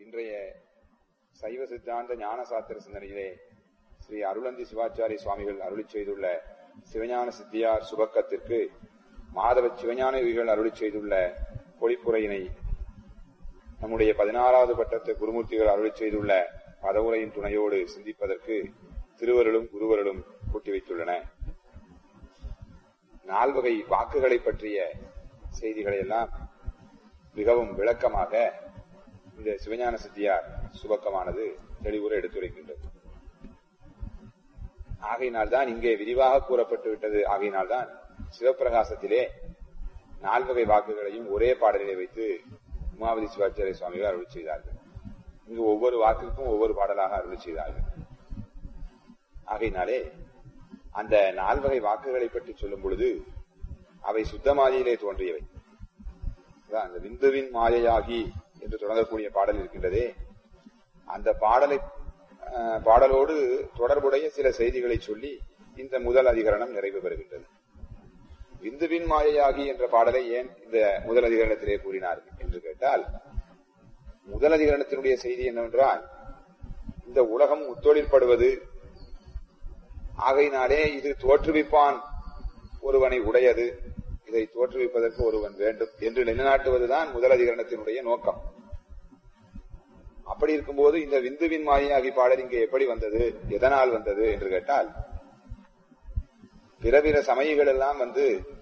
இன்றைய சைவ சித்தாந்த ஞான சாத்திர சிந்தனையிலே ஸ்ரீ அருளந்தி சிவாச்சாரிய சுவாமிகள் அருளி செய்துள்ள சிவஞான சித்தியார் சுபக்கத்திற்கு மாதவ சிவஞான யோகிகள் அருளி செய்துள்ள பொழிப்புரையினை நம்முடைய பதினாறாவது பட்டத்து குருமூர்த்திகள் அருளி செய்துள்ள பதவுரையின் துணையோடு சிந்திப்பதற்கு திருவருளும் குருவருளும் கூட்டி வைத்துள்ளன நால்வகை வாக்குகளை பற்றிய செய்திகளை எல்லாம் மிகவும் விளக்கமாக இந்த சிவஞான சித்தியார் சுபக்கமானது தெளிவுற எடுத்துரைக்கின்றது ஆகையினால்தான் இங்கே விரிவாக கூறப்பட்டு விட்டது ஆகையினால்தான் சிவப்பிரகாசத்திலே நால்வகை வாக்குகளையும் ஒரே பாடலிலே வைத்து உமாவதி சிவாச்சாரிய சுவாமிகள் அருள் செய்தார்கள் இங்கு ஒவ்வொரு வாக்குக்கும் ஒவ்வொரு பாடலாக அருள் செய்தார்கள் ஆகையினாலே அந்த நால்வகை வாக்குகளை பற்றி சொல்லும் பொழுது அவை சுத்தமாதியிலே தோன்றியவை அந்த விந்துவின் மாயையாகி என்று தொடங்கக்கூடிய பாடல் இருக்கின்றதே அந்த பாடலை பாடலோடு தொடர்புடைய சில செய்திகளை சொல்லி இந்த முதல் அதிகரணம் நிறைவு பெறுகின்றது விந்துவின் மாயையாகி என்ற பாடலை ஏன் இந்த முதல் அதிகரணத்திலே கூறினார்கள் என்று கேட்டால் முதல் அதிகரணத்தினுடைய செய்தி என்னவென்றால் இந்த உலகம் முத்தொழிற்படுவது ஆகையினாலே இது தோற்றுவிப்பான் ஒருவனை உடையது இதை தோற்றுவிப்பதற்கு ஒருவன் வேண்டும் என்று நிலைநாட்டுவதுதான் முதல் அதிகரணத்தினுடைய நோக்கம் அப்படி இருக்கும்போது இந்த விந்துவின் மாயாகி பாடல் இங்கே எப்படி வந்தது எதனால் வந்தது என்று கேட்டால் பிற பிற சமயங்கள் எல்லாம் வந்து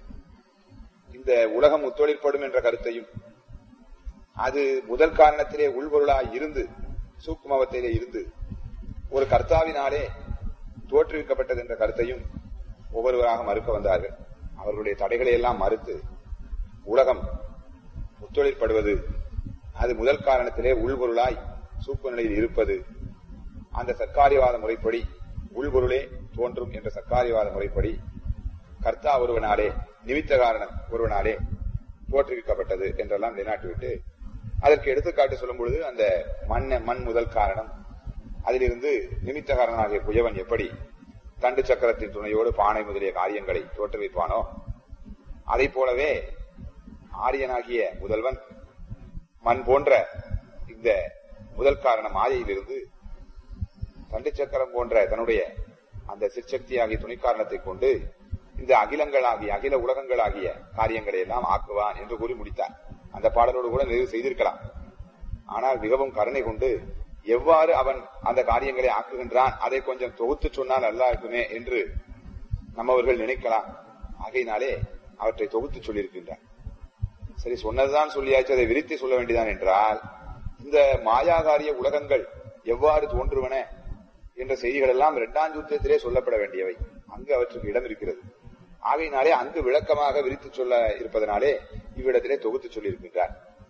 இந்த உலகம் ஒத்துழைப்படும் என்ற கருத்தையும் அது முதல் காரணத்திலே உள்பொருளாய் இருந்து சூக்குமவத்திலே இருந்து ஒரு கர்த்தாவினாலே தோற்றுவிக்கப்பட்டது என்ற கருத்தையும் ஒவ்வொருவராக மறுக்க வந்தார்கள் அவர்களுடைய தடைகளை எல்லாம் மறுத்து உலகம் ஒத்துழைப்படுவது அது முதல் காரணத்திலே உள்பொருளாய் சூப்பு நிலையில் இருப்பது அந்த சர்க்காரியவாத முறைப்படி உள்பொருளே தோன்றும் என்ற சர்க்காரியவாத முறைப்படி கர்த்தா ஒருவனாலே நிமித்த காரணம் ஒருவனாலே தோற்றுவிக்கப்பட்டது என்றெல்லாம் நிலைநாட்டிவிட்டு அதற்கு எடுத்துக்காட்டு சொல்லும் பொழுது அந்த மண் மண் முதல் காரணம் அதிலிருந்து நிமித்த காரணனாகிய குயவன் எப்படி தண்டு சக்கரத்தின் துணையோடு பானை முதலிய காரியங்களை தோற்றுவிப்பானோ அதை போலவே ஆரியனாகிய முதல்வன் மண் போன்ற இந்த முதல் காரண மாயையிலிருந்து தண்டு சக்கரம் போன்ற தன்னுடைய அந்த சிற்சக்தியாகிய துணை காரணத்தை கொண்டு இந்த அகிலங்களாகிய அகில உலகங்களாகிய காரியங்களை எல்லாம் ஆக்குவான் என்று கூறி முடித்தார் அந்த பாடலோடு கூட நிறைவு செய்திருக்கலாம் ஆனால் மிகவும் கருணை கொண்டு எவ்வாறு அவன் அந்த காரியங்களை ஆக்குகின்றான் அதை கொஞ்சம் தொகுத்து சொன்னால் நல்லா இருக்குமே என்று நம்மவர்கள் நினைக்கலாம் ஆகையினாலே அவற்றை தொகுத்து சொல்லியிருக்கின்றார் சரி சொன்னதுதான் சொல்லியாச்சு அதை விரித்து சொல்ல வேண்டியதான் என்றால் இந்த மாயாகாரிய உலகங்கள் எவ்வாறு தோன்றுவன என்ற செய்திகள் எல்லாம் இரண்டாம் சூத்திரத்திலே சொல்லப்பட வேண்டியவை அங்கு அவற்றுக்கு இடம் இருக்கிறது ஆகையினாலே அங்கு விளக்கமாக விரித்து சொல்ல இருப்பதனாலே இவ்விடத்திலே தொகுத்து சொல்லியிருக்கின்றார்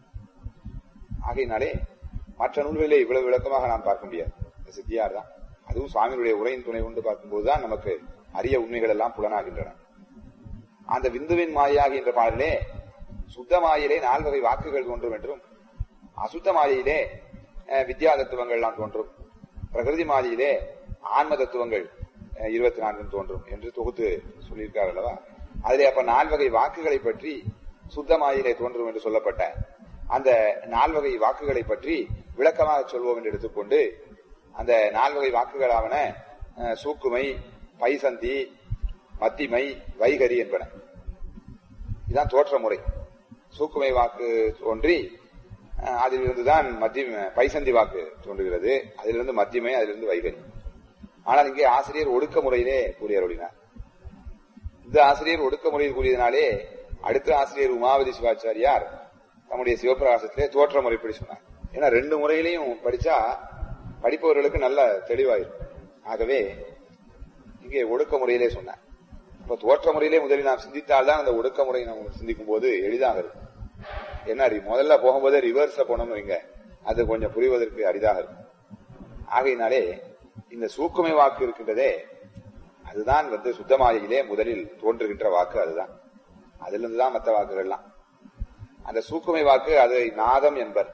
ஆகையினாலே மற்ற நூல்களிலே இவ்வளவு விளக்கமாக நாம் பார்க்க முடியாது சித்தியார் தான் அதுவும் சுவாமியுடைய உரையின் துணை கொண்டு பார்க்கும்போதுதான் நமக்கு அரிய உண்மைகள் எல்லாம் புலனாகின்றன அந்த விந்துவின் மாயாகி என்ற பாடலே சுத்த மாயிலே நால்வகை வாக்குகள் தோன்றும் என்றும் அசுத்த மாயிலே வித்யா தத்துவங்கள் எல்லாம் தோன்றும் பிரகிருதி மாயிலே ஆன்ம தத்துவங்கள் இருபத்தி நான்கும் தோன்றும் என்று தொகுத்து சொல்லியிருக்கார் அல்லவா அதிலே அப்ப நால்வகை வாக்குகளை பற்றி சுத்தமாயிலே தோன்றும் என்று சொல்லப்பட்ட அந்த நால்வகை வாக்குகளை பற்றி விளக்கமாக சொல்வோம் என்று எடுத்துக்கொண்டு அந்த நால்வகை வாக்குகளாவன சூக்குமை பைசந்தி மத்திமை வைகரி என்பன இதுதான் தோற்ற முறை சூக்குமை வாக்கு தோன்றி அதிலிருந்துதான் மத்திய பைசந்தி வாக்கு தோன்றுகிறது அதிலிருந்து மத்தியமை அதிலிருந்து வைகரி ஆனால் இங்கே ஆசிரியர் ஒடுக்க முறையிலே கூறி அருளினார் இந்த ஆசிரியர் ஒடுக்க முறையில் கூறியதனாலே அடுத்த ஆசிரியர் உமாவதி சிவாச்சாரியார் நம்முடைய சிவபிரகாசத்திலே தோற்ற முறைப்படி சொன்னார் ஏன்னா ரெண்டு முறையிலையும் படிச்சா படிப்பவர்களுக்கு நல்ல தெளிவாயிருக்கும் ஆகவே இங்கே ஒடுக்க முறையிலே சொன்னார் இப்ப தோற்ற முறையிலே முதலில் நாம் சிந்தித்தால்தான் அந்த ஒடுக்க முறை நாம் சிந்திக்கும் போது எளிதாக இருக்கும் என்ன முதல்ல போகும்போதே ரிவர்ஸ்ல போனோம்னு வைங்க அது கொஞ்சம் புரிவதற்கு அரிதாக இருக்கும் ஆகையினாலே இந்த சூக்குமை வாக்கு இருக்கின்றதே அதுதான் வந்து சுத்தமாயிலே முதலில் தோன்றுகின்ற வாக்கு அதுதான் அதிலிருந்து தான் மற்ற வாக்குகள்லாம் அந்த சூக்குமை வாக்கு அது நாதம் என்பர்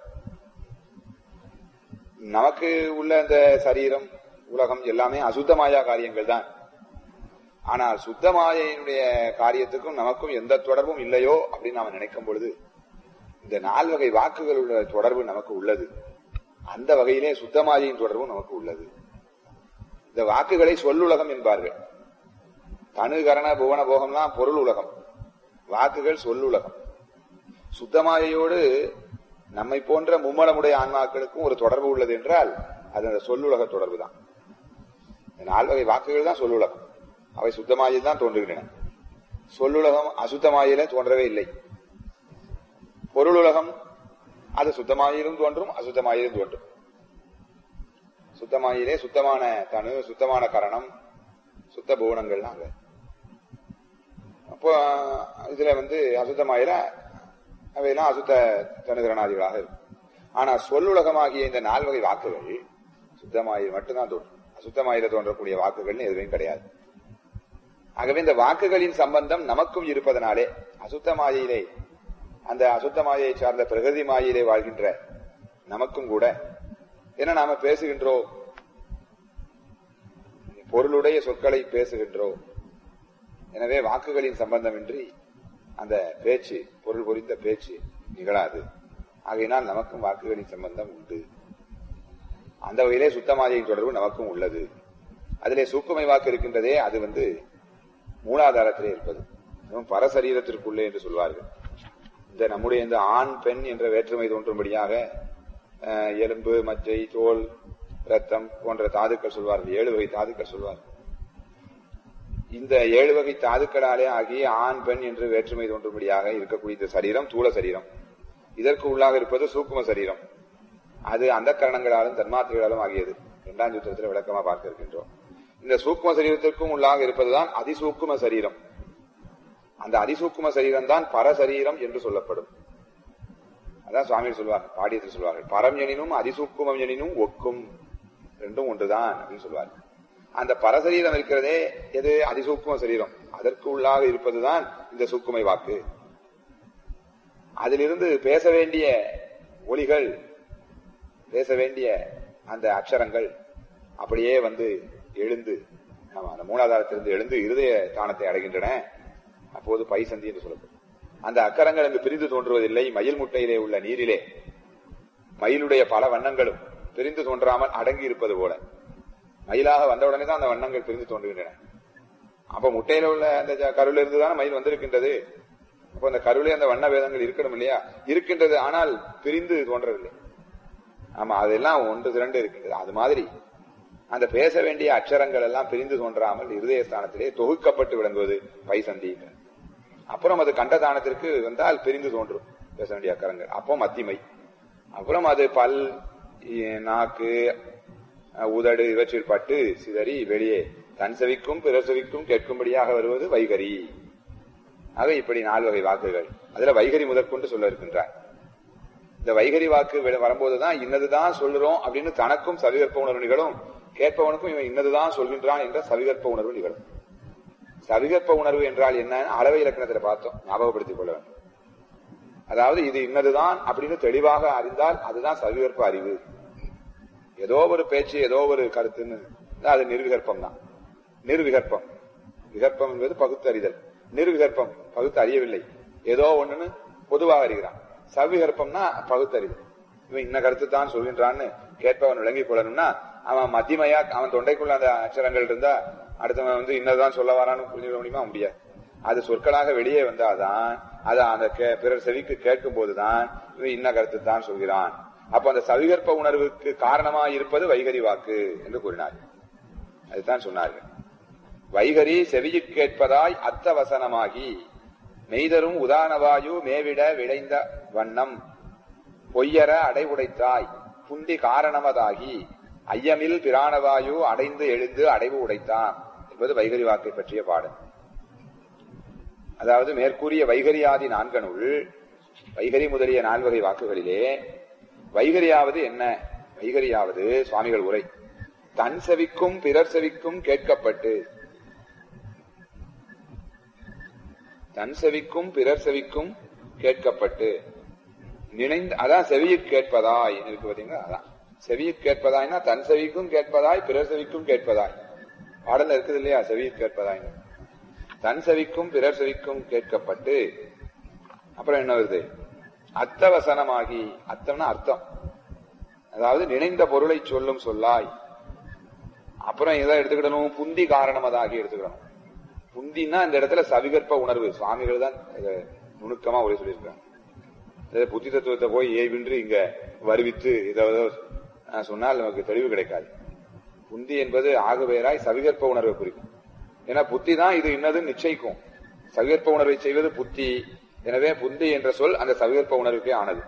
நமக்கு உள்ள அந்த சரீரம் உலகம் எல்லாமே அசுத்தமாயா காரியங்கள் தான் ஆனால் சுத்தமாயினுடைய காரியத்துக்கும் நமக்கும் எந்த தொடர்பும் இல்லையோ அப்படின்னு நாம நினைக்கும் பொழுது இந்த நால்வகை வாக்குகளுடைய தொடர்பு நமக்கு உள்ளது அந்த வகையிலே சுத்தமாயின் தொடர்பும் நமக்கு உள்ளது இந்த வாக்குகளை சொல்லுலகம் என்பார்கள் தனு கரண புவன போகம்லாம் பொருள் உலகம் வாக்குகள் சொல்லுலகம் சுத்தமாயோடு நம்மை போன்ற மும்மலமுடைய ஆன்மாக்களுக்கும் ஒரு தொடர்பு உள்ளது என்றால் அது அந்த சொல்லுலக தொடர்பு தான் நால்வகை வாக்குகள் தான் சொல்லுலகம் அவை சுத்தமாயில் தான் தோன்றுகின்றன சொல்லுலகம் அசுத்தமாயிலே தோன்றவே இல்லை பொருளுலகம் அது சுத்தமாயிலும் தோன்றும் அசுத்தமாயிலும் தோன்றும் சுத்தமாயிலே சுத்தமான தனு சுத்தமான கரணம் சுத்த புவனங்கள்லாம் அங்க அப்போ இதுல வந்து அசுத்தமாயில அவையெல்லாம் அசுத்த தனுகரணாதிகளாக இருக்கும் ஆனா சொல்லுலகமாகிய இந்த நால்வகை வாக்குகள் சுத்தமாயில் மட்டும்தான் தோன்றும் அசுத்தமாயில தோன்றக்கூடிய வாக்குகள்னு எதுவும் கிடையாது ஆகவே இந்த வாக்குகளின் சம்பந்தம் நமக்கும் இருப்பதனாலே அசுத்த மாயையிலே அந்த அசுத்த மாயை சார்ந்த பிரகதி மாயிலே வாழ்கின்ற நமக்கும் கூட என்ன நாம பேசுகின்றோம் பொருளுடைய சொற்களை பேசுகின்றோம் எனவே வாக்குகளின் சம்பந்தமின்றி அந்த பேச்சு பொருள் பொறிந்த பேச்சு நிகழாது ஆகையினால் நமக்கும் வாக்குகளின் சம்பந்தம் உண்டு அந்த வகையிலே சுத்தமாயின் தொடர்பு நமக்கும் உள்ளது அதிலே சூக்குமை வாக்கு இருக்கின்றதே அது வந்து மூலாதாரத்திலே இருப்பது பரசரீரத்திற்குள்ளே என்று சொல்வார்கள் இந்த நம்முடைய இந்த ஆண் பெண் என்ற வேற்றுமை தோன்றும்படியாக எலும்பு மஜ்ஜை தோல் ரத்தம் போன்ற தாதுக்கள் சொல்வார்கள் ஏழு வகை தாதுக்கள் சொல்வார்கள் இந்த ஏழு வகை தாதுக்களாலே ஆகிய ஆண் பெண் என்று வேற்றுமை தோன்றும்படியாக இருக்கக்கூடிய இந்த சரீரம் தூள சரீரம் இதற்கு உள்ளாக இருப்பது சூக்கும சரீரம் அது அந்த கரணங்களாலும் தன்மாத்திரைகளாலும் ஆகியது இரண்டாம் சூத்திரத்தில் விளக்கமா பார்க்க இருக்கின்றோம் இந்த சூக்கும சரீரத்திற்கும் உள்ளாக இருப்பதுதான் அதிசூக்கும சரீரம் அந்த அதிசூக்கும சரீரம் தான் பரசரீரம் என்று சொல்லப்படும் அதான் சுவாமி சொல்வார் பாடியத்தில் சொல்வார்கள் பரம் எனினும் அதிசூக்குமம் எனினும் ஒக்கும் ரெண்டும் ஒன்றுதான் அப்படின்னு சொல்வார்கள் அந்த பரசரீரம் இருக்கிறதே எது அதிசூக்கும சரீரம் அதற்கு உள்ளாக இருப்பதுதான் இந்த சூக்குமை வாக்கு அதிலிருந்து பேச வேண்டிய ஒளிகள் பேச வேண்டிய அந்த அக்ஷரங்கள் அப்படியே வந்து எழுந்து அந்த மூலாதாரத்திலிருந்து எழுந்து இருதய தானத்தை அடைகின்றன அப்போது பை சந்தி என்று சொல்லப்படும் அந்த அக்கரங்கள் அங்கு பிரிந்து தோன்றுவதில்லை மயில் முட்டையிலே உள்ள நீரிலே மயிலுடைய பல வண்ணங்களும் பிரிந்து தோன்றாமல் அடங்கி இருப்பது போல மயிலாக வந்தவுடனே தான் அந்த வண்ணங்கள் பிரிந்து தோன்றுகின்றன அப்ப முட்டையில உள்ள அந்த கருவில இருந்துதானே மயில் வந்திருக்கின்றது அப்ப அந்த கருவிலே அந்த வண்ண வேதங்கள் இருக்கணும் இல்லையா இருக்கின்றது ஆனால் பிரிந்து தோன்றவில்லை ஆமா அதெல்லாம் ஒன்று திரண்டு இருக்கின்றது அது மாதிரி அந்த பேச வேண்டிய அச்சரங்கள் எல்லாம் பிரிந்து தோன்றாமல் இருதய ஸ்தானத்திலே தொகுக்கப்பட்டு விளங்குவது பைசந்தி அப்புறம் அது கண்டதானத்திற்கு வந்தால் பிரிந்து தோன்றும் பேச வேண்டிய அக்கரங்கள் அப்போ மத்திமை அப்புறம் அது பல் நாக்கு உதடு இவற்றில் பட்டு சிதறி வெளியே தன் செவிக்கும் பிற செவிக்கும் கேட்கும்படியாக வருவது வைகரி ஆக இப்படி நாலு வகை வாக்குகள் அதுல வைகரி முதற்கொண்டு சொல்ல இருக்கின்றார் இந்த வைகரி வாக்கு வரும்போதுதான் இன்னதுதான் சொல்லுறோம் அப்படின்னு தனக்கும் சவிகற்ப உணர்வு நிகழும் கேட்பவனுக்கும் இவன் இன்னதுதான் சொல்கின்றான் என்ற சவிகற்ப உணர்வு நிகழும் சவிகற்ப உணர்வு என்றால் என்ன அளவை இலக்கணத்துல பார்த்தோம் ஞாபகப்படுத்திக் கொள்ள வேண்டும் அதாவது இது இன்னதுதான் அப்படின்னு தெளிவாக அறிந்தால் அதுதான் சவிகற்ப அறிவு ஏதோ ஒரு பேச்சு ஏதோ ஒரு கருத்துன்னு அது நிர்விகற்பம் தான் நிர்விகற்பம் விகற்பம் என்பது பகுத்தறிதல் நிர்விகற்பம் பகுத்து அறியவில்லை ஏதோ ஒண்ணுன்னு பொதுவாக அறிகிறான் சவிகற்பம்னா பகுத்தறிதல் இவன் இன்ன கருத்து தான் சொல்கின்றான்னு கேட்பவன் விளங்கிக் கொள்ளணும்னா அவன் மத்தியமையா அவன் தொண்டைக்குள்ள அந்த அச்சரங்கள் இருந்தா அடுத்தவன் வந்து இன்னதான் சொல்ல வரான்னு புரிஞ்சுக்க முடியுமா முடியாது அது சொற்களாக வெளியே வந்தாதான் அது அந்த பிறர் செவிக்கு கேட்கும் போதுதான் இவன் இன்ன கருத்து தான் சொல்கிறான் அப்ப அந்த சவிகற்ப உணர்வுக்கு காரணமா இருப்பது வைகரி வாக்கு என்று கூறினார்கள் அதுதான் சொன்னார்கள் வைகரி செவியிற் கேட்பதாய் அத்த வசனமாகி மெய்தரும் உதானவாயு மேவிட விளைந்த வண்ணம் பொய்யர அடைவுடைத்தாய் புண்டி காரணமதாகி ஐயமில் பிராணவாயு அடைந்து எழுந்து அடைவு உடைத்தான் என்பது வைகரி வாக்கை பற்றிய பாடல் அதாவது மேற்கூறிய வைகரியாதி நான்கனுள் வைகரி முதலிய நால்வகை வாக்குகளிலே வைகரியாவது என்ன வைகரியாவது சுவாமிகள் உரை தன் செவிக்கும் பிறர் செவிக்கும் கேட்கப்பட்டு தன் செவிக்கும் பிறர் செவிக்கும் கேட்கப்பட்டு நினைந்து அதான் செவியிற் கேட்பதாய் இருக்கு பாத்தீங்களா அதான் செவியிற் கேட்பதாய்னா தன் செவிக்கும் கேட்பதாய் பிறர் செவிக்கும் கேட்பதாய் பாடல இருக்குது இல்லையா செவியிற் கேட்பதாய் தன் செவிக்கும் பிறர் செவிக்கும் கேட்கப்பட்டு அப்புறம் என்ன வருது அர்த்தவசனமாகி அர்த்தம்னா அர்த்தம் அதாவது நினைந்த பொருளை சொல்லும் சொல்லாய் அப்புறம் எதை எடுத்துக்கிடணும் புந்தி காரணமதாகி எடுத்துக்கிடணும் புந்தின்னா இந்த இடத்துல சவிகற்ப உணர்வு சுவாமிகள் தான் இதை நுணுக்கமா உரை சொல்லியிருக்காங்க இதை புத்தி தத்துவத்தை போய் ஏவின்று இங்க வருவித்து இதை அஹ், சொன்னால் நமக்கு தெளிவு கிடைக்காது புந்தி என்பது ஆகுவேராய் சவிகற்ப உணர்வை குறிக்கும் ஏன்னா புத்தி தான் இது இன்னது நிச்சயிக்கும் சவிகற்ப உணர்வை செய்வது புத்தி எனவே புந்தி என்ற சொல் அந்த சவிகற்ப உணர்வுக்கே ஆனது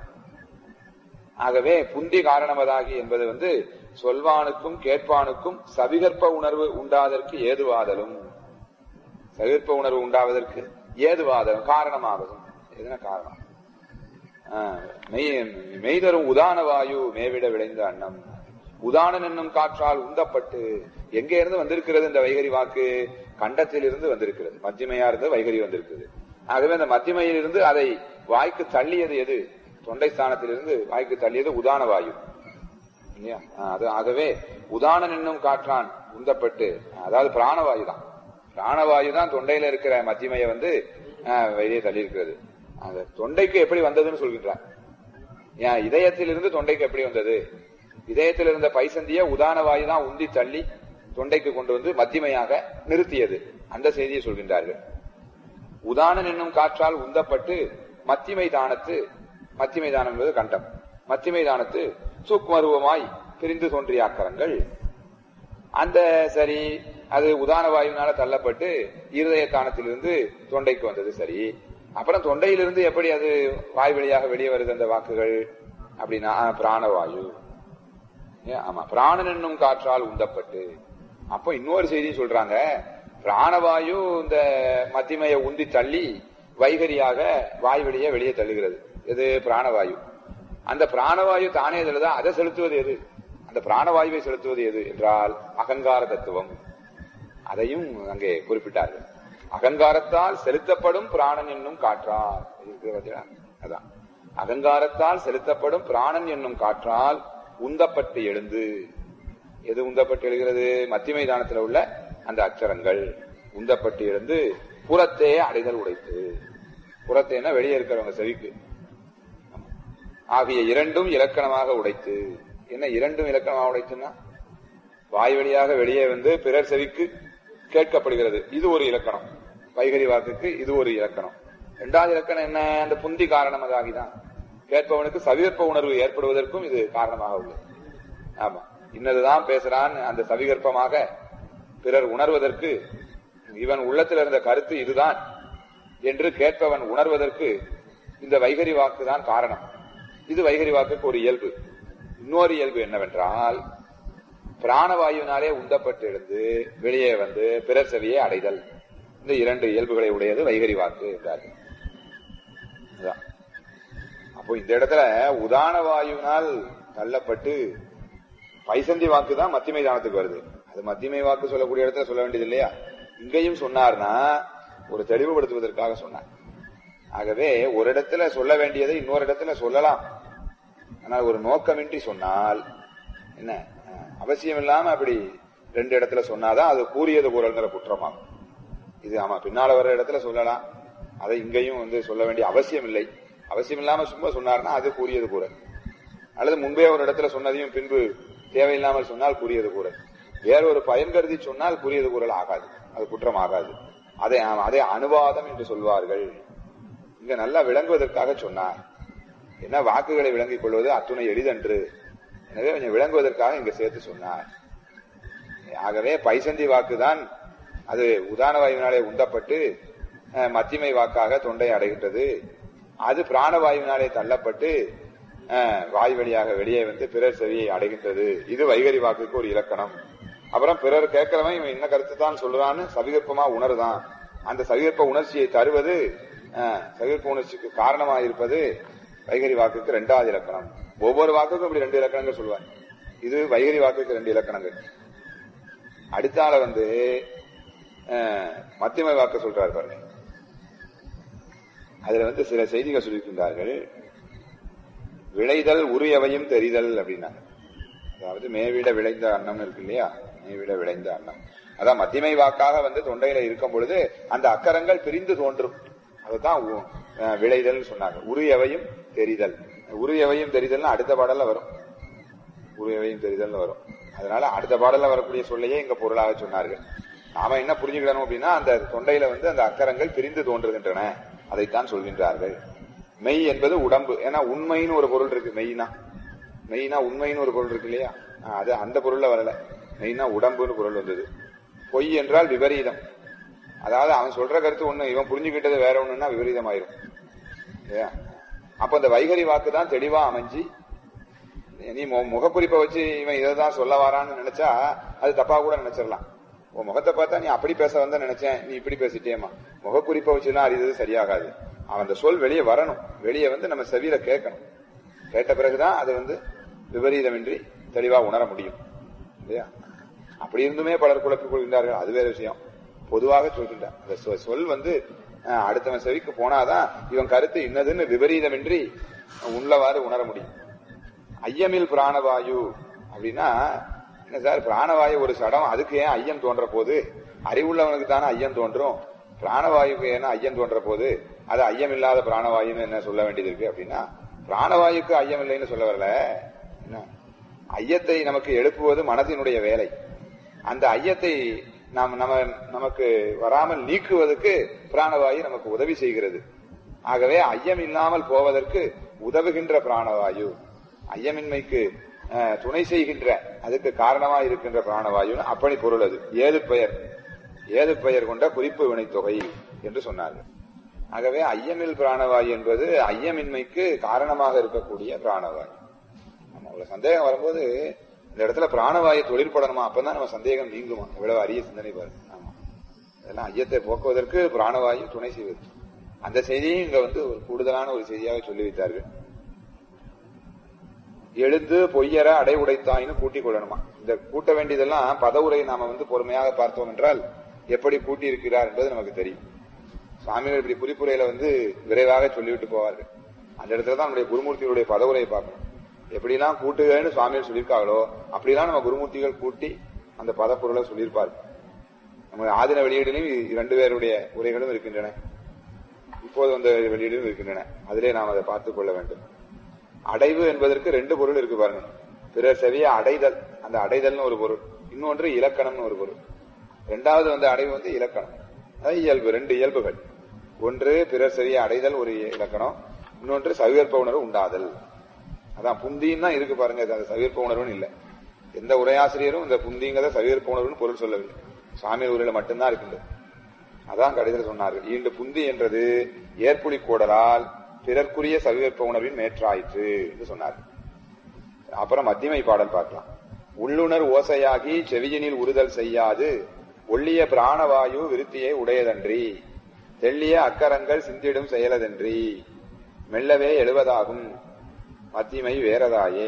ஆகவே புந்தி காரணமதாகி என்பது வந்து சொல்வானுக்கும் கேட்பானுக்கும் சவிகற்ப உணர்வு உண்டாதற்கு ஏதுவாதலும் சவிகற்ப உணர்வு உண்டாவதற்கு ஏதுவாதலும் காரணமாவதும் எதுனா காரணம் ஆஹ், மெய் மெய்தரும் உதான வாயு மேவிட விளைந்த அன்னம் உதானன் என்னும் காற்றால் உந்தப்பட்டு எங்கே இருந்து வந்திருக்கிறது இந்த வைகரி வாக்கு கண்டத்தில் இருந்து வந்திருக்கிறது மத்தியமையா இருந்து வைகரி வந்திருக்கிறது ஆகவே அந்த மத்தியமையில் இருந்து அதை வாய்க்கு தள்ளியது எது தொண்டை ஸ்தானத்திலிருந்து வாய்க்கு தள்ளியது உதான வாயு இல்லையா ஆஹ், அது ஆகவே உதானன் என்னும் காற்றான் உந்தப்பட்டு அதாவது பிராணவாயு தான் பிராணவாயு தான் தொண்டையில இருக்கிற மத்தியமையை வந்து ஆஹ், வெளியே தள்ளி இருக்கிறது அந்த தொண்டைக்கு எப்படி வந்ததுன்னு சொல்கின்றார் ஏன் இதயத்திலிருந்து தொண்டைக்கு எப்படி வந்தது இதயத்தில் இருந்த பைசந்திய உதான வாயு தான் உந்தி தள்ளி தொண்டைக்கு கொண்டு வந்து மத்தியமையாக நிறுத்தியது அந்த செய்தியை சொல்கின்றார்கள் உதானன் என்னும் காற்றால் உந்தப்பட்டு மத்திமை தானத்து மத்திமை தானம் என்பது கண்டம் மத்திமை தானத்து சூக்மருவமாய் பிரிந்து தோன்றிய அக்கரங்கள் அந்த சரி அது உதான வாயுனால தள்ளப்பட்டு இருதய தானத்திலிருந்து தொண்டைக்கு வந்தது சரி அப்புறம் தொண்டையிலிருந்து எப்படி அது வாய் வழியாக வெளியே வருது அந்த வாக்குகள் அப்படின்னா ஆ, பிராணவாயு ஏன், ஆமா பிராணன் என்னும் காற்றால் உந்தப்பட்டு அப்போ இன்னொரு செய்தி சொல்றாங்க பிராணவாயு இந்த மத்திமையை உந்தி தள்ளி வைகரியாக வாய் வழியே வெளியே தள்ளுகிறது இது பிராணவாயு அந்த பிராணவாயு தானே தள்ளுதா அதை செலுத்துவது எது அந்த பிராணவாயுவை செலுத்துவது எது என்றால் அகங்கார தத்துவம் அதையும் அங்கே குறிப்பிட்டார்கள் அகங்காரத்தால் செலுத்தப்படும் பிராணன் என்னும் காற்றால் இது இருக்குது பாத்தீங்களா? அதான் அகங்காரத்தால் செலுத்தப்படும் பிராணன் என்னும் காற்றால் உந்தப்பட்டு எழுந்து எது உந்தப்பட்டு எழுகிறது மத்திமை தானத்தில் உள்ள அந்த அச்சரங்கள் உந்தப்பட்டு எழுந்து புறத்தே அடைதல் உடைத்து புறத்தேனா வெளியே இருக்கிறவங்க செவிக்கு ஆகிய இரண்டும் இலக்கணமாக உடைத்து என்ன இரண்டும் இலக்கணமாக உடைத்துன்னா வாய் வழியாக வெளியே வந்து பிறர் செவிக்கு கேட்கப்படுகிறது இது ஒரு இலக்கணம் வைகரி வாக்குக்கு இது ஒரு இலக்கணம் இரண்டாவது இலக்கணம் என்ன அந்த புந்தி காரணமாகிதான் கேட்பவனுக்கு சவிகற்ப உணர்வு ஏற்படுவதற்கும் இது காரணமாக உள்ளது ஆமா இன்னதுதான் பேசுறான் அந்த சவிகற்பமாக பிறர் உணர்வதற்கு இவன் உள்ளத்தில் இருந்த கருத்து இதுதான் என்று கேட்பவன் உணர்வதற்கு இந்த வைகரி வாக்கு தான் காரணம் இது வைகரி வாக்குக்கு ஒரு இயல்பு இன்னொரு இயல்பு என்னவென்றால் பிராணவாயுவினாலே உந்தப்பட்டு எழுந்து வெளியே வந்து பிறர் செவியை அடைதல் இந்த இரண்டு இயல்புகளை உடையது வைகரி வாக்கு என்றார்கள் அதான். அப்போ இந்த இடத்துல உதான வாயுவினால் தள்ளப்பட்டு பைசந்தி வாக்கு தான் மத்திமை தானத்துக்கு வருது அது மத்திமை வாக்கு சொல்லக்கூடிய இடத்துல சொல்ல வேண்டியது இல்லையா இங்கேயும் சொன்னார்னா ஒரு தெளிவுபடுத்துவதற்காக சொன்னார் ஆகவே ஒரு இடத்துல சொல்ல வேண்டியதை இன்னொரு இடத்துல சொல்லலாம் ஆனால் ஒரு நோக்கமின்றி சொன்னால் என்ன அஹ், அவசியம் இல்லாம அப்படி ரெண்டு இடத்துல சொன்னாதான் அது கூறியது குரல்ங்கிற குற்றமாகும் இது ஆமா பின்னால வர இடத்துல சொல்லலாம் அதை இங்கேயும் வந்து சொல்ல வேண்டிய அவசியம் இல்லை அவசியம் இல்லாம சும்மா சொன்னார்னா அது கூறியது குரல் அல்லது முன்பே ஒரு இடத்துல சொன்னதையும் பின்பு தேவையில்லாமல் சொன்னால் கூறியது குரல் வேற ஒரு பயன் கருதி சொன்னால் கூறியது குரல் ஆகாது அது குற்றம் ஆகாது அதை ஆமா, அதை அனுவாதம் என்று சொல்வார்கள் இங்க நல்லா விளங்குவதற்காக சொன்னார் என்ன வாக்குகளை விளங்கிக் கொள்வது அத்துணை எளிதன்று எனவே கொஞ்சம் விளங்குவதற்காக இங்க சேர்த்து சொன்னார் ஆகவே பைசந்தி வாக்குதான் அது உதான வாயுவினாலே உந்தப்பட்டு அஹ், மத்திமை வாக்காக தொண்டை அடைகின்றது அது பிராணவாயுவினாலே தள்ளப்பட்டு அஹ், வாய் வழியாக வெளியே வந்து பிறர் செவியை அடைகின்றது இது வைகரி வாக்குக்கு ஒரு இலக்கணம் அப்புறம் பிறர் கேட்கிறவன் இவன் என்ன கருத்து தான் சொல்றான்னு சவிகற்பமா உணருதான் அந்த சவிகற்ப உணர்ச்சியை தருவது அஹ், சவிகற்ப உணர்ச்சிக்கு காரணமா இருப்பது வைகரி வாக்குக்கு இரண்டாவது இலக்கணம் ஒவ்வொரு வாக்குக்கும் இப்படி ரெண்டு இலக்கணங்கள் சொல்லுவாங்க இது வைகரி வாக்குக்கு ரெண்டு இலக்கணங்கள் அடுத்தால வந்து அஹ், மத்தியம வாக்கு சொல்றாரு பாருங்க அதுல வந்து சில செய்திகள் சொல்லியிருக்கின்றார்கள் விளைதல் உரியவையும் தெரிதல் அப்படின்னாங்க அதாவது மேவிட விளைந்த அன்னம் இருக்கு இல்லையா மேவிட விளைந்த அன்னம் அதான் மத்தியமை வாக்காக வந்து தொண்டையில இருக்கும் பொழுது அந்த அக்கரங்கள் பிரிந்து தோன்றும் அதுதான் உ- அஹ் விளைதல் சொன்னாங்க உரியவையும் தெரிதல் உரியவையும் தெரிதல்னு அடுத்த பாடல்ல வரும் உருவையும் தெரிதல் வரும் அதனால அடுத்த பாடல்ல வரக்கூடிய சொல்லையே இங்க பொருளாக சொன்னார்கள் நாம என்ன புரிஞ்சுக்கிடணும் அப்படின்னா அந்த தொண்டையில வந்து அந்த அக்கரங்கள் பிரிந்து தோன்றுகின்றன அதைத்தான் சொல்கின்றார்கள் மெய் என்பது உடம்பு ஏன்னா உண்மைன்னு ஒரு பொருள் இருக்கு மெய்னா மெய்னா உண்மைன்னு ஒரு பொருள் இருக்கு இல்லையா ஆஹ் அது அந்த பொருள்ல வரல மெய்னா உடம்புன்னு பொருள் வந்தது பொய் என்றால் விபரீதம் அதாவது அவன் சொல்ற கருத்து ஒண்ணு இவன் புரிஞ்சுக்கிட்டது வேற ஒண்ணுன்னா விபரீதம் ஆயிரும் இல்லையா அப்ப அந்த வைகரி வாக்கு தான் தெளிவா அமைஞ்சு நீ மு- முகக்குறிப்பை வச்சு இவன் இதை தான் சொல்ல வரான்னு நினைச்சா அது தப்பா கூட நினைச்சிடலாம் உன் முகத்தை பார்த்தா நீ அப்படி பேச வந்த நினைச்சேன் நீ இப்படி பேசிட்டேமா முகக்குறிப்பை வச்சுலாம் அறியறது சரியாகாது அவன் அந்த சொல் வெளியே வரணும் வெளியே வந்து நம்ம செவியில கேட்கணும் கேட்ட பிறகுதான் அது வந்து விபரீதமின்றி தெளிவா உணர முடியும் இல்லையா அப்படி இருந்துமே பலர் குழப்பிக் கொள்கின்றார்கள் அது வேற விஷயம் பொதுவாக சொல்கின்றார் அந்த சொ- சொல் வந்து அஹ், அடுத்தவன் செவிக்கு போனாதான் இவன் கருத்து இன்னதுன்னு விபரீதமின்றி உள்ளவாறு உணர முடியும் ஐயமில் பிராணவாயு அப்படின்னா என்ன சார் பிராணவாயு ஒரு சடம் அதுக்கு ஏன் ஐயம் தோன்ற போது அறிவுள்ளவனுக்கு தானே ஐயம் தோன்றும் பிராணவாயுக்கு ஏன்னா ஐயம் தோன்ற போது அது ஐயம் இல்லாத பிராணவாயுன்னு என்ன சொல்ல வேண்டியது இருக்கு அப்படின்னா பிராணவாயுக்கு ஐயம் இல்லைன்னு சொல்ல வரல என்ன ஐயத்தை நமக்கு எழுப்புவது மனதினுடைய வேலை அந்த ஐயத்தை நாம் நம்ம நமக்கு வராமல் நீக்குவதற்கு பிராணவாயு நமக்கு உதவி செய்கிறது ஆகவே ஐயம் இல்லாமல் போவதற்கு உதவுகின்ற பிராணவாயு ஐயமின்மைக்கு அஹ், துணை செய்கின்ற அதுக்கு காரணமா இருக்கின்ற பிராணவாயுன்னு அப்படி பொருள் அது ஏது பெயர் ஏது பெயர் கொண்ட குறிப்பு வினைத்தொகை என்று சொன்னார்கள் ஆகவே ஐயமில் பிராணவாயு என்பது ஐயமின்மைக்கு காரணமாக இருக்கக்கூடிய பிராணவாயு ஆமா, அவ்வளவு சந்தேகம் வரும்போது இந்த இடத்துல பிராணவாயு தொழிற்படணுமா அப்பதான் நம்ம சந்தேகம் நீங்குமா இவ்வளவு அரிய சிந்தனை பாருங்க ஆமா இதெல்லாம் ஐயத்தை போக்குவதற்கு பிராணவாயு துணை செய்வது அந்த செய்தியும் இங்க வந்து ஒரு கூடுதலான ஒரு செய்தியாக சொல்லி வைத்தார்கள் எழுந்து பொய்யற அடை உடைத்தாயின்னு கூட்டிக் கொள்ளணுமா இந்த கூட்ட வேண்டியதெல்லாம் பதவுரை நாம வந்து பொறுமையாக பார்த்தோம் என்றால் எப்படி கூட்டி இருக்கிறார் என்பது நமக்கு தெரியும் சுவாமிகள் இப்படி குறிப்புரையில வந்து விரைவாக சொல்லிவிட்டு போவார்கள் அந்த இடத்துல தான் நம்முடைய குருமூர்த்திகளுடைய பதவுரையை பார்க்கணும் எப்படிலாம் கூட்டுகள்னு சுவாமிகள் சொல்லியிருக்காங்களோ அப்படிலாம் நம்ம குருமூர்த்திகள் கூட்டி அந்த பதப்பொருளை சொல்லியிருப்பார்கள் நம்ம ஆதின வெளியீடுலையும் இரண்டு பேருடைய உரைகளும் இருக்கின்றன இப்போது வந்த வெளியீடும் இருக்கின்றன அதிலே நாம் அதை பார்த்துக் கொள்ள வேண்டும் அடைவு என்பதற்கு ரெண்டு பொருள் இருக்கு பாருங்க பிறர் செவிய அடைதல் அந்த அடைதல்னு ஒரு பொருள் இன்னொன்று இலக்கணம்னு ஒரு பொருள் ரெண்டாவது வந்த அடைவு வந்து இலக்கணம் அது இயல்பு ரெண்டு இயல்புகள் ஒன்று பிறர் செவிய அடைதல் ஒரு இலக்கணம் இன்னொன்று சவிகற்ப உணர்வு உண்டாதல் அதான் புந்தின்னு தான் இருக்கு பாருங்க அது சவிகற்ப உணர்வுன்னு இல்லை எந்த உரையாசிரியரும் இந்த புந்திங்கிறத சவிகற்ப உணர்வுன்னு பொருள் சொல்லவில்லை சுவாமி உரையில மட்டும்தான் இருக்கின்றது அதான் கடைசியில் சொன்னார்கள் ஈண்டு புந்தி என்றது ஏற்புலி கூடலால் பிறர்க்குரிய சவிகற்ப உணர்வின் மேற்றாயிற்று என்று சொன்னார் அப்புறம் மத்தியமை பாடல் பார்க்கலாம் உள்ளுணர் ஓசையாகி செவியினில் உறுதல் செய்யாது ஒள்ளிய பிராணவாயு விருத்தியை உடையதன்றி தெள்ளிய அக்கரங்கள் சிந்திடும் செயலதன்றி மெல்லவே எழுவதாகும் மத்தியமை வேறதாயே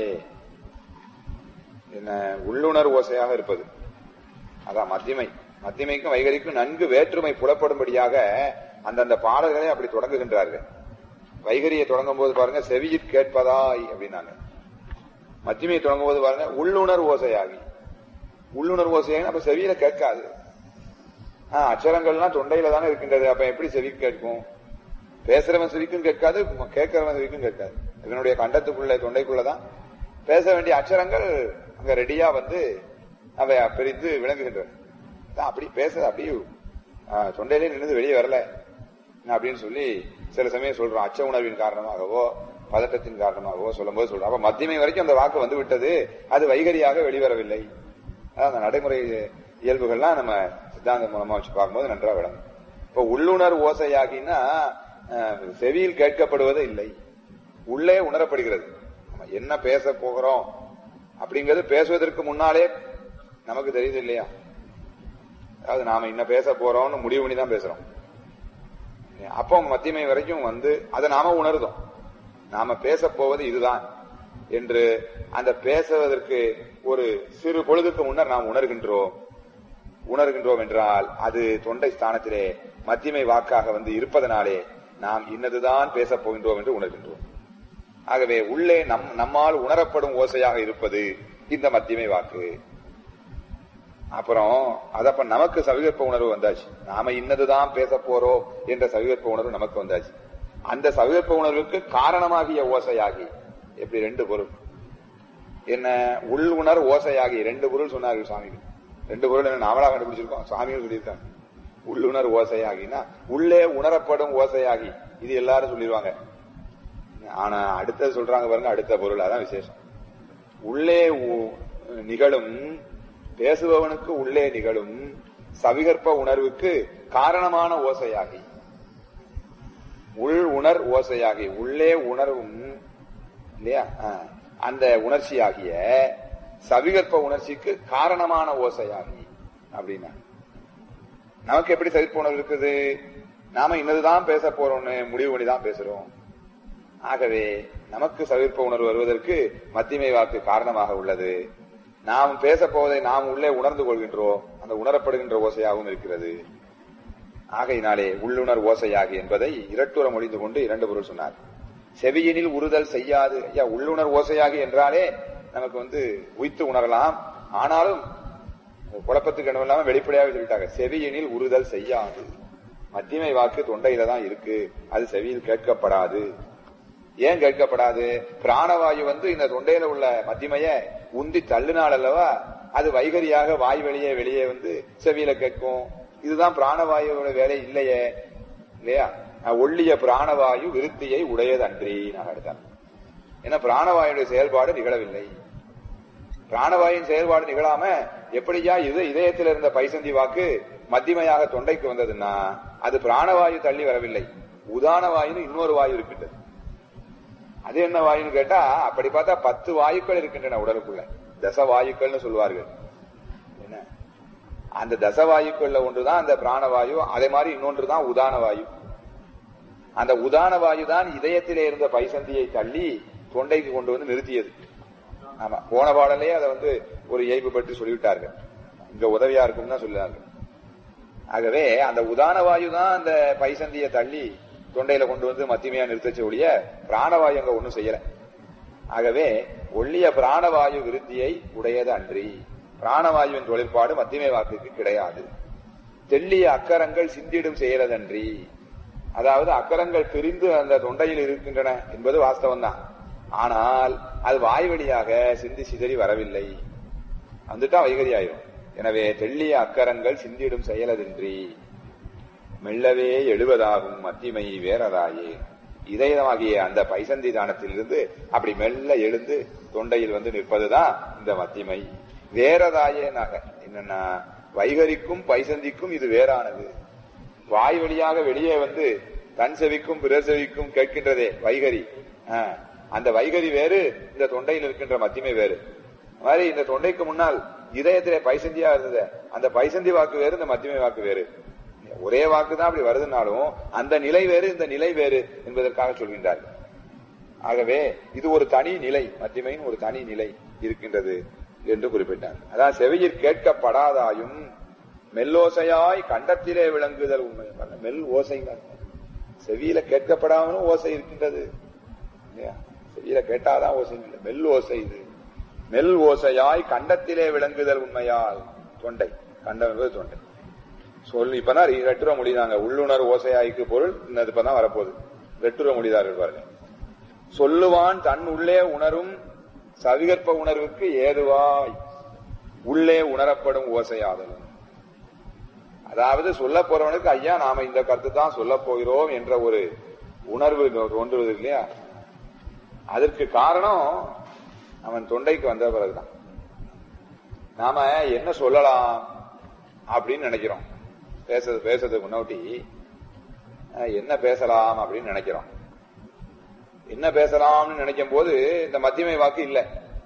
என்ன உள்ளுணர் ஓசையாக இருப்பது அதான் மத்தியமை மத்தியமைக்கும் வைகரிக்கும் நன்கு வேற்றுமை புலப்படும்படியாக அந்தந்த பாடல்களை அப்படி தொடங்குகின்றார்கள் வைகரியை தொடங்கும் போது பாருங்க செவியிற் கேட்பதாய் அப்படின்னாங்க மத்தியமையை தொடங்கும் போது பாருங்க உள்ளுணர் ஓசையாகி உள்ளுணர் ஓசையாகி அப்ப செவியில கேட்காது ஆஹ் அச்சரங்கள்லாம் தொண்டையில தானே இருக்கின்றது அப்ப எப்படி செவி கேட்கும் பேசுறவன் செவிக்கும் கேட்காது கேட்கிறவன் செவிக்கும் கேட்காது இவனுடைய கண்டத்துக்குள்ள தொண்டைக்குள்ளதான் பேச வேண்டிய அச்சரங்கள் அங்க ரெடியா வந்து அவை பிரித்து விளங்குகின்றன அதான் அப்படி பேசுறது அப்படியே ஆஹ், தொண்டையிலே நின்று வெளியே வரல அப்படின்னு சொல்லி சில சமயம் சொல்றோம் அச்ச உணர்வின் காரணமாகவோ பதட்டத்தின் காரணமாகவோ சொல்லும்போது சொல்றோம் அப்ப மத்தியமை வரைக்கும் அந்த வாக்கு வந்து விட்டது அது வைகரியாக வெளிவரவில்லை அதான் அந்த நடைமுறை இயல்புகள்லாம் நம்ம சித்தாந்தம் மூலமா வச்சு பார்க்கும்போது நன்றாக விளங்கும் இப்ப உள்ளுணர் ஓசையாகினா அஹ், செவியில் கேட்கப்படுவது இல்லை உள்ளே உணரப்படுகிறது நம்ம என்ன பேச போகிறோம் அப்படிங்கிறது பேசுவதற்கு முன்னாலே நமக்கு தெரியுது இல்லையா அதாவது நாம இன்ன பேச போறோம்னு முடிவு பண்ணி தான் பேசுறோம் அப்போ மத்தியமை வரைக்கும் வந்து அதை நாம உணர்தோம் நாம பேச போவது இதுதான் என்று அந்த பேசுவதற்கு ஒரு சிறு பொழுதுக்கு முன்னர் நாம் உணர்கின்றோம் உணர்கின்றோம் என்றால் அது தொண்டை ஸ்தானத்திலே மத்தியமை வாக்காக வந்து இருப்பதனாலே நாம் இன்னதுதான் பேசப் போகின்றோம் என்று உணர்கின்றோம் ஆகவே உள்ளே நம் நம்மால் உணரப்படும் ஓசையாக இருப்பது இந்த மத்தியமை வாக்கு அப்புறம் அதப்ப நமக்கு சவிகற்ப உணர்வு வந்தாச்சு நாம இன்னதுதான் பேச போறோம் என்ற சவிகற்ப உணர்வு நமக்கு வந்தாச்சு அந்த சவிகற்ப உணர்வுக்கு காரணமாகிய ஓசையாகி எப்படி ரெண்டு பொருள் என்ன உள் உணர் ஓசையாகி ரெண்டு பொருள் சொன்னார்கள் சுவாமிகள் ரெண்டு பொருள் என்ன நாமளா கண்டுபிடிச்சிருக்கோம் சுவாமிகள் சொல்லியிருக்காங்க உள்ளுணர் ஓசையாகினா உள்ளே உணரப்படும் ஓசையாகி இது எல்லாரும் சொல்லிடுவாங்க ஆனா அடுத்தது சொல்றாங்க பாருங்க அடுத்த பொருள் அதான் விசேஷம் உள்ளே உ- நிகழும் பேசுபவனுக்கு உள்ளே நிகழும் சவிகற்ப உணர்வுக்கு காரணமான ஓசையாகி உள் உணர் ஓசையாகி உள்ளே உணர்வும் இல்லையா ஆ, அந்த உணர்ச்சியாகிய சவிகற்ப உணர்ச்சிக்கு காரணமான ஓசையாகி அப்படின்னா நமக்கு எப்படி சகிப்பு உணர்வு இருக்குது நாம இன்னதுதான் பேச போறோம்னு முடிவு பண்ணி தான் பேசுறோம் ஆகவே நமக்கு சவிர்ப்ப உணர்வு வருவதற்கு மத்திமை வாக்கு காரணமாக உள்ளது நாம் பேச போவதை நாம் உள்ளே உணர்ந்து கொள்கின்றோம் அந்த உணரப்படுகின்ற ஓசையாகவும் இருக்கிறது ஆகையினாலே உள்ளுணர் ஓசையாகி என்பதை இரட்டுற மொழிந்து கொண்டு இரண்டு பொருள் சொன்னார் செவியினில் உறுதல் செய்யாது ஐயா உள்ளுணர் ஓசையாகி என்றாலே நமக்கு வந்து உய்த்து உணரலாம் ஆனாலும் குழப்பத்துக்கு இடமில்லாம வெளிப்படையாக சொல்லிட்டாங்க செவியினில் உறுதல் செய்யாது மத்தியமை வாக்கு தொண்டையில தான் இருக்கு அது செவியில் கேட்கப்படாது ஏன் கேட்கப்படாது பிராணவாயு வந்து இந்த தொண்டையில உள்ள மத்திமைய உந்தி தள்ளினால் அல்லவா அது வைகரியாக வாய் வெளியே வெளியே வந்து செவியில கேட்கும் இதுதான் பிராணவாயுவோட வேலை இல்லையே இல்லையா அஹ் ஒள்ளிய பிராணவாயு விருத்தியை உடையதன்றி நான் எடுத்தார் ஏன்னா பிராணவாயுடைய செயல்பாடு நிகழவில்லை பிராணவாயின் செயல்பாடு நிகழாம எப்படியா இது இதயத்தில் இருந்த பைசந்தி வாக்கு மத்திமையாக தொண்டைக்கு வந்ததுன்னா அது பிராணவாயு தள்ளி வரவில்லை உதான வாயுன்னு இன்னொரு வாயு இருக்கின்றது அது என்ன வாயுன்னு கேட்டா அப்படி பார்த்தா பத்து வாயுக்கள் இருக்கின்றன உடலுக்குள்ள தச வாயுக்கள்னு சொல்லுவார்கள் என்ன அந்த தச வாயுக்கள்ல ஒன்றுதான் அந்த பிராணவாயு அதே மாதிரி இன்னொன்று தான் உதான வாயு அந்த உதான வாயு தான் இதயத்திலே இருந்த பைசந்தியை தள்ளி தொண்டைக்கு கொண்டு வந்து நிறுத்தியது ஆமா போன பாடலே அதை வந்து ஒரு இயல்பு பற்றி சொல்லிவிட்டார்கள் இங்க உதவியா இருக்கும் தான் சொல்லுவார்கள் ஆகவே அந்த உதான வாயு தான் அந்த பைசந்தியை தள்ளி தொண்டையில கொண்டு வந்து மத்தியமையா நிறுத்தச்சு ஒழிய பிராணவாயு அங்க ஒண்ணும் செய்யல ஆகவே ஒள்ளிய பிராணவாயு விருத்தியை உடையது அன்றி பிராணவாயுவின் தொழிற்பாடு மத்தியமை வாக்குக்கு கிடையாது தெள்ளிய அக்கரங்கள் சிந்திடும் செயலதன்றி அதாவது அக்கரங்கள் பிரிந்து அந்த தொண்டையில் இருக்கின்றன என்பது வாஸ்தவம் தான் ஆனால் அது வாய் வழியாக சிந்தி சிதறி வரவில்லை வந்துட்டா வைகரி ஆயிரும் எனவே தெள்ளிய அக்கரங்கள் சிந்திடும் செயலதின்றி மெல்லவே எழுவதாகும் மத்திமை வேறதாயே இதயமாகிய அந்த பைசந்தி தானத்திலிருந்து அப்படி மெல்ல எழுந்து தொண்டையில் வந்து நிற்பதுதான் இந்த மத்திமை வேறதாயே நக என்னன்னா வைகரிக்கும் பைசந்திக்கும் இது வேறானது வாய் வழியாக வெளியே வந்து தன் செவிக்கும் பிறர் செவிக்கும் கேட்கின்றதே வைகரி ஆ, அந்த வைகரி வேறு இந்த தொண்டையில் இருக்கின்ற மத்திமை வேறு அது மாதிரி இந்த தொண்டைக்கு முன்னால் இதயத்திலே பைசந்தியா இருந்தது அந்த பைசந்தி வாக்கு வேறு இந்த மத்திமை வாக்கு வேறு ஒரே வாக்கு தான் அப்படி வருதுனாலும் அந்த நிலை வேறு இந்த நிலை வேறு என்பதற்காக சொல்கின்றார்கள் ஆகவே இது ஒரு தனி நிலை மத்திமையின் ஒரு தனி நிலை இருக்கின்றது என்று குறிப்பிட்டார் அதான் செவியில் கேட்கப்படாதாயும் மெல்லோசையாய் கண்டத்திலே விளங்குதல் உண்மை மெல் ஓசை செவியில கேட்கப்படாமலும் ஓசை இருக்கின்றது இல்லையா? செவியில கேட்டாதான் ஓசை இல்லை மெல் ஓசை இது மெல் ஓசையாய் கண்டத்திலே விளங்குதல் உண்மையால் தொண்டை கண்டம் என்பது தொண்டை சொல் இப்பதான் ரெட்டுர முடிதாங்க உள்ளுணர் ஓசையாய்க்கு பொருள் இன்னது இப்பதான் வரப்போகுது ரெட்டுர முடிதார்கள் பாருங்க சொல்லுவான் தன் உள்ளே உணரும் சவிகற்ப உணர்வுக்கு ஏதுவாய் உள்ளே உணரப்படும் ஓசையாதலும் அதாவது சொல்ல போறவனுக்கு ஐயா நாம இந்த கருத்து தான் சொல்ல போகிறோம் என்ற ஒரு உணர்வு தோன்றுவது இல்லையா அதற்கு காரணம் அவன் தொண்டைக்கு வந்த பிறகுதான் நாம என்ன சொல்லலாம் அப்படின்னு நினைக்கிறோம் பேசுறது பேசுறதுக்கு முன்னாடி அஹ், என்ன பேசலாம் அப்படின்னு நினைக்கிறோம் என்ன பேசலாம்னு நினைக்கும் போது இந்த மத்தியமை வாக்கு இல்ல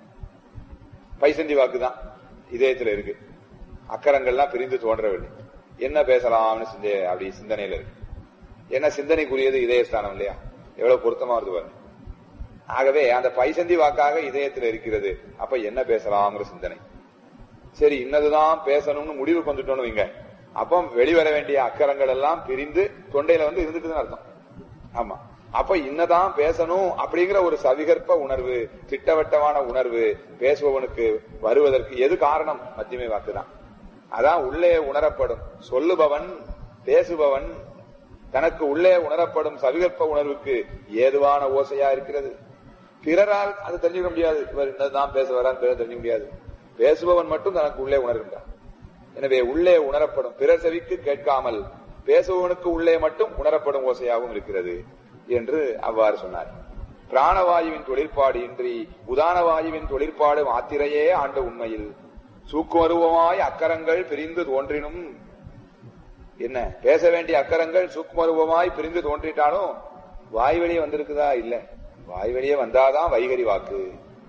பைசந்தி வாக்கு தான் இதயத்துல இருக்கு அக்கரங்கள்லாம் பிரிந்து தோன்றவில்லை என்ன பேசலாம்னு சிந்தை அப்படி சிந்தனையில இருக்கு என்ன சிந்தனைக்குரியது இதயஸ்தானம் இல்லையா எவ்வளவு பொருத்தமா வருது பாருங்க ஆகவே அந்த பைசந்தி வாக்காக இதயத்தில் இருக்கிறது அப்ப என்ன பேசலாம்ங்கிற சிந்தனை சரி இன்னதுதான் பேசணும்னு முடிவுக்கு வந்துட்டோம்னு வைங்க அப்போ வெளிவர வேண்டிய அக்கரங்கள் எல்லாம் பிரிந்து தொண்டையில வந்து இருந்துட்டுன்னு அர்த்தம் ஆமா அப்ப இன்னதான் பேசணும் அப்படிங்கிற ஒரு சவிகற்ப உணர்வு திட்டவட்டமான உணர்வு பேசுபவனுக்கு வருவதற்கு எது காரணம் மத்தியமை வாக்குதான் அதான் உள்ளே உணரப்படும் சொல்லுபவன் பேசுபவன் தனக்கு உள்ளே உணரப்படும் சவிகற்ப உணர்வுக்கு ஏதுவான ஓசையா இருக்கிறது பிறரால் அது தெரிஞ்சுக்க முடியாது இவர் என்னதான் பேச வரான்னு பிறர் தெரிஞ்சுக்க முடியாது பேசுபவன் மட்டும் தனக்கு உள்ளே உணர்கின்றான் எனவே உள்ளே உணரப்படும் பிறர் செவிக்கு கேட்காமல் பேசுபவனுக்கு உள்ளே மட்டும் உணரப்படும் ஓசையாகவும் இருக்கிறது என்று அவ்வாறு சொன்னார் பிராணவாயுவின் தொழிற்பாடு இன்றி உதானவாயுவின் தொழிற்பாடு மாத்திரையே ஆண்ட உண்மையில் சூக்குமருவமாய் அக்கரங்கள் பிரிந்து தோன்றினும் என்ன பேச வேண்டிய அக்கரங்கள் சூக்குமருவமாய் பிரிந்து தோன்றிட்டாலும் வாய் வெளியே வந்திருக்குதா இல்ல வாய் வெளியே வந்தாதான் வைகரி வாக்கு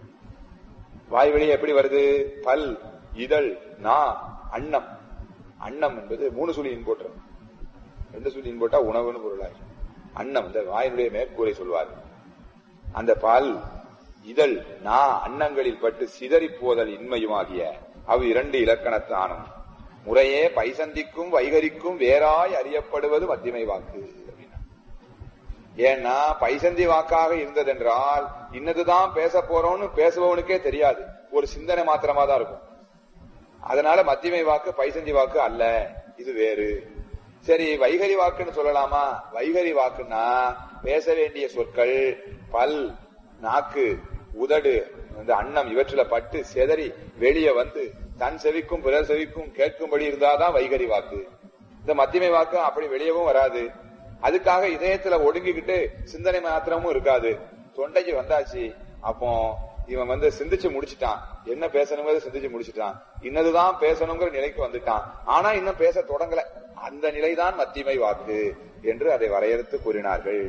வாய் வெளியே எப்படி வருது பல் இதழ் நா அன்னம் அன்னம் என்பது மூணு சுழியின் போட்டுரும் ரெண்டு சுழியின் போட்டா உணவுன்னு பொருளாயிரும் அன்னம் இந்த வாயினுடைய மேற்கூரை சொல்வார்கள் அந்த பால் இதழ் நா அன்னங்களில் பட்டு சிதறி போதல் இன்மையுமாகிய அவ் இரண்டு இலக்கணத்தானும் முறையே பைசந்திக்கும் வைகரிக்கும் வேறாய் அறியப்படுவது மத்தியமை வாக்கு அப்படின்னா. ஏன்னா பைசந்தி வாக்காக இருந்ததென்றால் இன்னதுதான் பேச போறோம்னு பேசுபவனுக்கே தெரியாது ஒரு சிந்தனை மாத்திரமா தான் இருக்கும் அதனால மத்தியமை வாக்கு பைசந்தி வாக்கு அல்ல இது வேறு சரி வைகரி வாக்குன்னு சொல்லலாமா வைகரி வாக்குன்னா பேச வேண்டிய சொற்கள் பல் நாக்கு உதடு இந்த அன்னம் இவற்றில பட்டு செதறி வெளியே வந்து தன் செவிக்கும் பிறர் செவிக்கும் கேட்கும்படி இருந்தாதான் வைகரி வாக்கு இந்த மத்தியமை வாக்கு அப்படி வெளியவும் வராது அதுக்காக இதயத்துல ஒடுங்கிக்கிட்டு சிந்தனை மாத்திரமும் இருக்காது தொண்டைக்கு வந்தாச்சு அப்போ இவன் வந்து சிந்திச்சு முடிச்சிட்டான் என்ன பேசணுங்கிறத சிந்திச்சு முடிச்சிட்டான் இன்னதுதான் பேசணுங்கிற நிலைக்கு வந்துட்டான் ஆனா இன்னும் பேச தொடங்கல அந்த நிலைதான் மத்தியமை வாக்கு என்று அதை வரையறுத்து கூறினார்கள்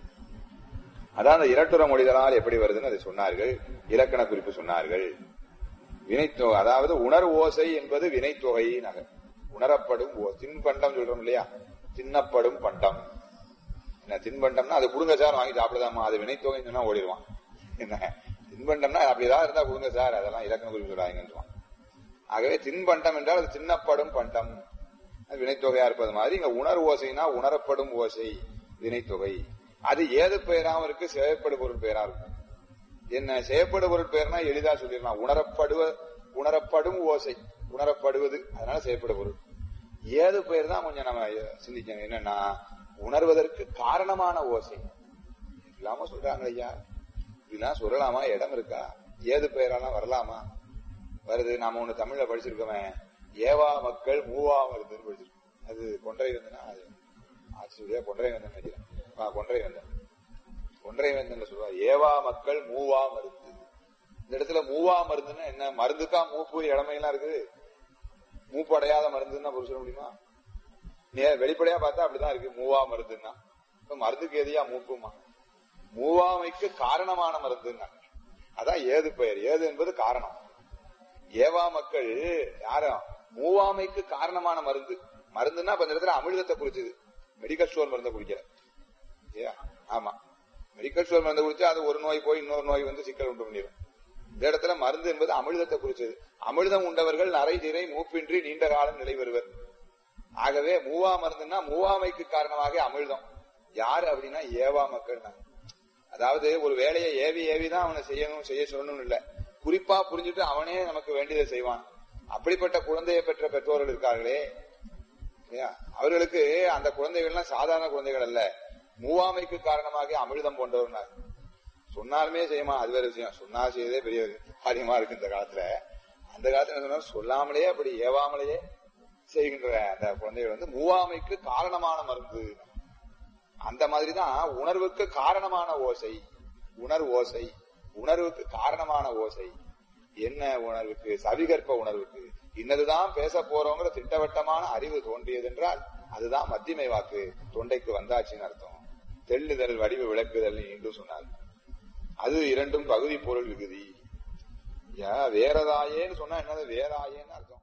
அதான் அந்த இரட்டுற மொழிதலால் எப்படி வருதுன்னு அதை சொன்னார்கள் இலக்கண குறிப்பு சொன்னார்கள் வினைத்தொகை அதாவது உணர் ஓசை என்பது வினைத்தொகை நகர் உணரப்படும் ஓ- தின்பண்டம் சொல்றோம் இல்லையா தின்னப்படும் பண்டம் என்ன தின்பண்டம்னா அது குடுங்க சார் வாங்கி சாப்பிடலாமா அது வினைத்தொகைன்னு சொன்னா ஓடிடுவான் என்ன தின்பண்டம்னா அப்படி ஏதாவது இருந்தா கொடுங்க சார் அதெல்லாம் இலக்கண குறிப்பு சொல்றாங்கன்றான் ஆகவே தின்பண்டம் என்றால் அது தின்னப்படும் பண்டம் அது வினைத்தொகையா இருப்பது மாதிரி இங்க உணர் ஓசைனா உணரப்படும் ஓசை வினைத்தொகை அது ஏது பெயராவும் இருக்கு செயற்படு பொருள் பெயரா இருக்கும் என்ன செயற்படு பொருள் பெயர்னா எளிதா சொல்லிடலாம் உணரப்படுவ உணரப்படும் ஓசை உணரப்படுவது அதனால செயற்படு பொருள் ஏது பெயர் தான் கொஞ்சம் நம்ம சிந்திக்கணும் என்னன்னா உணர்வதற்கு காரணமான ஓசை இல்லாம சொல்றாங்க ஐயா இதெல்லாம் சொல்லலாமா இடம் இருக்கா ஏது பெயரெல்லாம் வரலாமா வருது நாம ஒண்ணு தமிழ்ல படிச்சிருக்கோமே ஏவா மக்கள் மூவா வருதுன்னு படிச்சிருக்கோம் அது கொன்றை வந்தனா அது ஆட்சியுடைய கொன்றை வந்தன் நினைக்கிறேன் ஆ, கொன்றை வந்தன் கொன்றை வந்தன்ல சொல்லுவா ஏவா மக்கள் மூவா மருந்து இந்த இடத்துல மூவா மருந்துன்னா என்ன மருந்துக்கா மூப்பு இளமையெல்லாம் இருக்குது மூப்பு அடையாத மருந்துன்னா பொருள் சொல்ல முடியுமா நே வெளிப்படையா பார்த்தா அப்படிதான் இருக்கு மூவா மருந்துன்னா இப்ப மருந்துக்கு எதையா மூப்புமா மூவாமைக்கு காரணமான மருந்துன்னா அதான் ஏது பெயர் ஏது என்பது காரணம் ஏவா மக்கள் யாரும் மூவாமைக்கு காரணமான மருந்து மருந்துன்னா அப்ப இந்த இடத்துல அமிர்தத்தை குறிச்சது மெடிக்கல் ஸ்டோர் மருந்தை குடிக்கல ஏ, ஆமா மெடிக்கல் ஸ்டோர் மருந்தை குடிச்சா அது ஒரு நோய் போய் இன்னொரு நோய் வந்து சிக்கல் உண்டு பண்ணிடும் இந்த இடத்துல மருந்து என்பது அமிர்தத்தை குறிச்சது அமிர்தம் உண்டவர்கள் நரை திரை மூப்பின்றி நீண்ட காலம் நிலை பெறுவர் ஆகவே மூவா மருந்துன்னா மூவாமைக்கு காரணமாக அமிழ்தம் யாரு அப்படின்னா ஏவா மக்கள் அதாவது ஒரு வேலையை ஏவி ஏவி தான் அவனை செய்யணும் செய்ய சொல்லணும்னு இல்ல குறிப்பா புரிஞ்சுட்டு அவனே நமக்கு வேண்டியதை செய்வான் அப்படிப்பட்ட குழந்தையை பெற்ற பெற்றோர்கள் இருக்கார்களே இல்லையா? அவர்களுக்கு அந்த குழந்தைகள்லாம் சாதாரண குழந்தைகள் அல்ல மூவாமைக்கு காரணமாக அமிர்தம் போன்றவர்னார் சொன்னாலுமே செய்யுமா அது வேற விஷயம் சொன்னா செய்யதே பெரிய காரியமா இருக்கு இந்த காலத்துல அந்த காலத்துல என்ன சொன்னா சொல்லாமலேயே அப்படி ஏவாமலேயே செய்கின்ற அந்த குழந்தைகள் வந்து மூவாமைக்கு காரணமான மருந்து அந்த மாதிரிதான் உணர்வுக்கு காரணமான ஓசை உணர்வு ஓசை உணர்வுக்கு காரணமான ஓசை என்ன உணர்வுக்கு சவிகற்ப உணர்வுக்கு இன்னதுதான் பேச போறோங்கிற திட்டவட்டமான அறிவு தோன்றியது என்றால் அதுதான் மத்தியமை வாக்கு தொண்டைக்கு வந்தாச்சுன்னு அர்த்தம் தெள்ளுதல் வடிவு விளக்குதல் என்று சொன்னார் அது இரண்டும் பகுதி பொருள் விகுதி யா, வேறதாயேன்னு சொன்னா என்னது வேறாயேன்னு அர்த்தம்